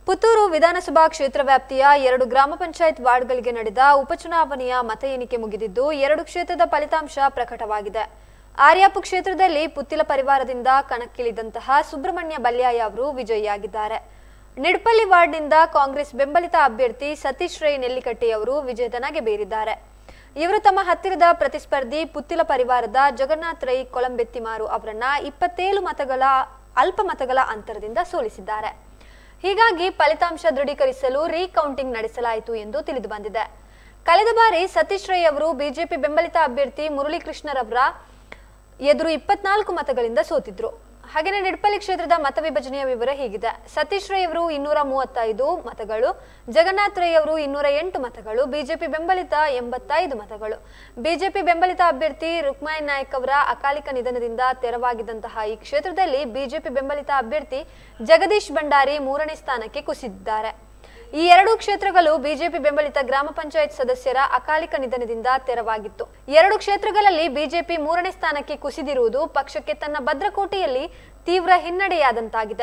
ಪುತ್ತೂರು ವಿಧಾನಸಭಾ ಕ್ಷೇತ್ರ ವ್ಯಾಪ್ತಿಯ ಎರಡು ಗ್ರಾಮ ಪಂಚಾಯತ್ ವಾರ್ಡ್ಗಳಿಗೆ ನಡೆದ ಉಪಚುನಾವಣೆಯ ಮತ ಎಣಿಕೆ ಮುಗಿದಿದ್ದು ಎರಡು ಕ್ಷೇತ್ರದ ಫಲಿತಾಂಶ ಪ್ರಕಟವಾಗಿದೆ ಆರ್ಯಾಪು ಕ್ಷೇತ್ರದಲ್ಲಿ ಪುತ್ತಿಲ ಪರಿವಾರದಿಂದ ಕಣಕ್ಕಿಳಿದಂತಹ ಸುಬ್ರಹ್ಮಣ್ಯ ಬಲ್ಯಾಯ ಅವರು ವಿಜಯಿಯಾಗಿದ್ದಾರೆ ನಿಡ್ಪಲ್ಲಿ ವಾರ್ಡ್ನಿಂದ ಕಾಂಗ್ರೆಸ್ ಬೆಂಬಲಿತ ಅಭ್ಯರ್ಥಿ ಸತೀಶ್ ರೈ ನೆಲ್ಲಿಕಟ್ಟಿ ಅವರು ವಿಜೇತನಾಗಿ ಬೇರಿದ್ದಾರೆ ಇವರು ತಮ್ಮ ಹತ್ತಿರದ ಪ್ರತಿಸ್ಪರ್ಧಿ ಪುತ್ತಿಲ ಪರಿವಾರದ ಜಗನ್ನಾಥ್ ರೈ ಕೊಲಂಬೆತ್ತಿಮಾರು ಅವರನ್ನ ಇಪ್ಪತ್ತೇಳು ಮತಗಳ ಅಲ್ಪ ಮತಗಳ ಅಂತರದಿಂದ ಸೋಲಿಸಿದ್ದಾರೆ ಹೀಗಾಗಿ ಫಲಿತಾಂಶ ದೃಢೀಕರಿಸಲು ರೀಕೌಂಟಿಂಗ್ ನಡೆಸಲಾಯಿತು ಎಂದು ತಿಳಿದು ಬಂದಿದೆ ಕಳೆದ ಬಾರಿ ಸತೀಶ್ ರೈ ಅವರು ಬಿಜೆಪಿ ಬೆಂಬಲಿತ ಅಭ್ಯರ್ಥಿ ಮುರಳೀಕೃಷ್ಣರವರ ಎದುರು ಇಪ್ಪತ್ನಾಲ್ಕು ಮತಗಳಿಂದ ಸೋತಿದ್ರು ಹಾಗೆಯೇ ನಿಡ್ಪಲ್ಲಿ ಕ್ಷೇತ್ರದ ಮತ ವಿಭಜನೆಯ ವಿವರ ಹೀಗಿದೆ ಸತೀಶ್ ರೈ ಅವರು ಇನ್ನೂರ ಮೂವತ್ತೈದು ಮತಗಳು ಜಗನ್ನಾಥ್ ರೈ ಅವರು ಇನ್ನೂರ ಎಂಟು ಮತಗಳು ಬಿಜೆಪಿ ಬೆಂಬಲಿತ ಎಂಬತ್ತೈದು ಮತಗಳು ಬಿಜೆಪಿ ಬೆಂಬಲಿತ ಅಭ್ಯರ್ಥಿ ರುಕ್ಮಾಯ್ ನಾಯ್ಕ್ ಅವರ ಅಕಾಲಿಕ ನಿಧನದಿಂದ ತೆರವಾಗಿದ್ದಂತಹ ಈ ಕ್ಷೇತ್ರದಲ್ಲಿ ಬಿಜೆಪಿ ಬೆಂಬಲಿತ ಅಭ್ಯರ್ಥಿ ಜಗದೀಶ್ ಭಂಡಾರಿ ಮೂರನೇ ಸ್ಥಾನಕ್ಕೆ ಕುಸಿದಿದ್ದಾರೆ ಈ ಎರಡೂ ಕ್ಷೇತ್ರಗಳು ಬಿಜೆಪಿ ಬೆಂಬಲಿತ ಗ್ರಾಮ ಪಂಚಾಯತ್ ಸದಸ್ಯರ ಅಕಾಲಿಕ ನಿಧನದಿಂದ ತೆರವಾಗಿತ್ತು ಎರಡು ಕ್ಷೇತ್ರಗಳಲ್ಲಿ ಬಿಜೆಪಿ ಮೂರನೇ ಸ್ಥಾನಕ್ಕೆ ಕುಸಿದಿರುವುದು ಪಕ್ಷಕ್ಕೆ ತನ್ನ ಭದ್ರಕೋಟೆಯಲ್ಲಿ ತೀವ್ರ ಹಿನ್ನಡೆಯಾದಂತಾಗಿದೆ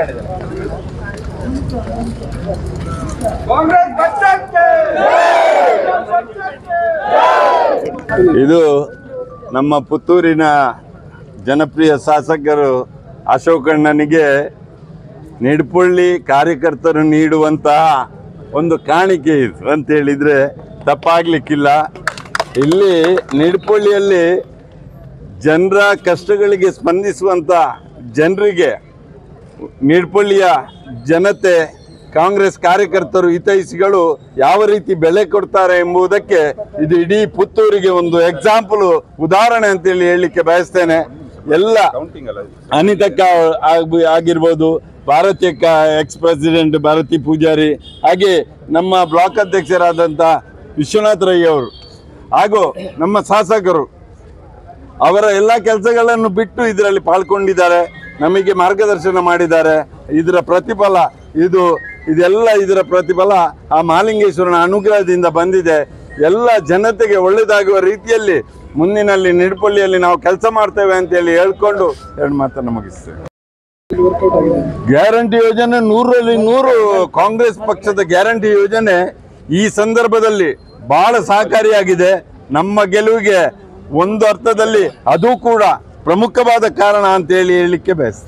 ಕಾಂಗ್ರೆಸ್ ಪಕ್ಷಕ್ಕೆ ಪಕ್ಷಕ್ಕೆ ಇದು ನಮ್ಮ ಪುತ್ತೂರಿನ ಜನಪ್ರಿಯ ಶಾಸಕರು ಅಶೋಕಣ್ಣನಿಗೆ ನಿಡ್ಪುಳ್ಳಿ ಕಾರ್ಯಕರ್ತರು ನೀಡುವಂತಹ ಒಂದು ಕಾಣಿಕೆ ಇದು ಅಂತ ಹೇಳಿದರೆ ತಪ್ಪಾಗ್ಲಿಕ್ಕಿಲ್ಲ ಇಲ್ಲಿ ನಿಡ್ಪುಳ್ಳಿಯಲ್ಲಿ ಜನರ ಕಷ್ಟಗಳಿಗೆ ಸ್ಪಂದಿಸುವಂಥ ಜನರಿಗೆ ನಿಡ್ಪಳ್ಳಿಯ ಜನತೆ ಕಾಂಗ್ರೆಸ್ ಕಾರ್ಯಕರ್ತರು ಹಿತೈಷಿಗಳು ಯಾವ ರೀತಿ ಬೆಲೆ ಕೊಡ್ತಾರೆ ಎಂಬುದಕ್ಕೆ ಇದು ಇಡೀ ಪುತ್ತೂರಿಗೆ ಒಂದು ಎಕ್ಸಾಂಪಲ್ ಉದಾಹರಣೆ ಅಂತೇಳಿ ಹೇಳಲಿಕ್ಕೆ ಬಯಸ್ತೇನೆ ಎಲ್ಲ ಅನಿತಕ್ಕ ಆಗ್- ಆಗಿರ್ಬೋದು ಭಾರತೀಯ ಎಕ್ಸ್ ಪ್ರೆಸಿಡೆಂಟ್ ಭಾರತಿ ಪೂಜಾರಿ ಹಾಗೆ ನಮ್ಮ ಬ್ಲಾಕ್ ಅಧ್ಯಕ್ಷರಾದಂಥ ವಿಶ್ವನಾಥ್ ರೈ ಅವರು ಹಾಗೂ ನಮ್ಮ ಶಾಸಕರು ಅವರ ಎಲ್ಲ ಕೆಲಸಗಳನ್ನು ಬಿಟ್ಟು ಇದರಲ್ಲಿ ಪಾಲ್ಗೊಂಡಿದ್ದಾರೆ ನಮಗೆ ಮಾರ್ಗದರ್ಶನ ಮಾಡಿದ್ದಾರೆ ಇದರ ಪ್ರತಿಫಲ ಇದು ಇದೆಲ್ಲ ಇದರ ಪ್ರತಿಫಲ ಆ ಮಹಾಲಿಂಗೇಶ್ವರನ ಅನುಗ್ರಹದಿಂದ ಬಂದಿದೆ ಎಲ್ಲ ಜನತೆಗೆ ಒಳ್ಳೆಯದಾಗುವ ರೀತಿಯಲ್ಲಿ ಮುಂದಿನಲ್ಲಿ ನಿಡ್ಪಳ್ಳಿಯಲ್ಲಿ ನಾವು ಕೆಲಸ ಮಾಡ್ತೇವೆ ಅಂತೇಳಿ ಹೇಳ್ಕೊಂಡು ಎರಡು ಮಾತನ್ನು ಮುಗಿಸ್ತೇವೆ ಗ್ಯಾರಂಟಿ ಯೋಜನೆ ನೂರಲ್ಲಿ ನೂರು ಕಾಂಗ್ರೆಸ್ ಪಕ್ಷದ ಗ್ಯಾರಂಟಿ ಯೋಜನೆ ಈ ಸಂದರ್ಭದಲ್ಲಿ ಬಹಳ ಸಹಕಾರಿಯಾಗಿದೆ ನಮ್ಮ ಗೆಲುವಿಗೆ ಒಂದು ಅರ್ಥದಲ್ಲಿ ಅದು ಕೂಡ ಪ್ರಮುಖವಾದ ಕಾರಣ ಅಂತ ಹೇಳಿ ಹೇಳಲಿಕ್ಕೆ ಬಯಸ್ತೇನೆ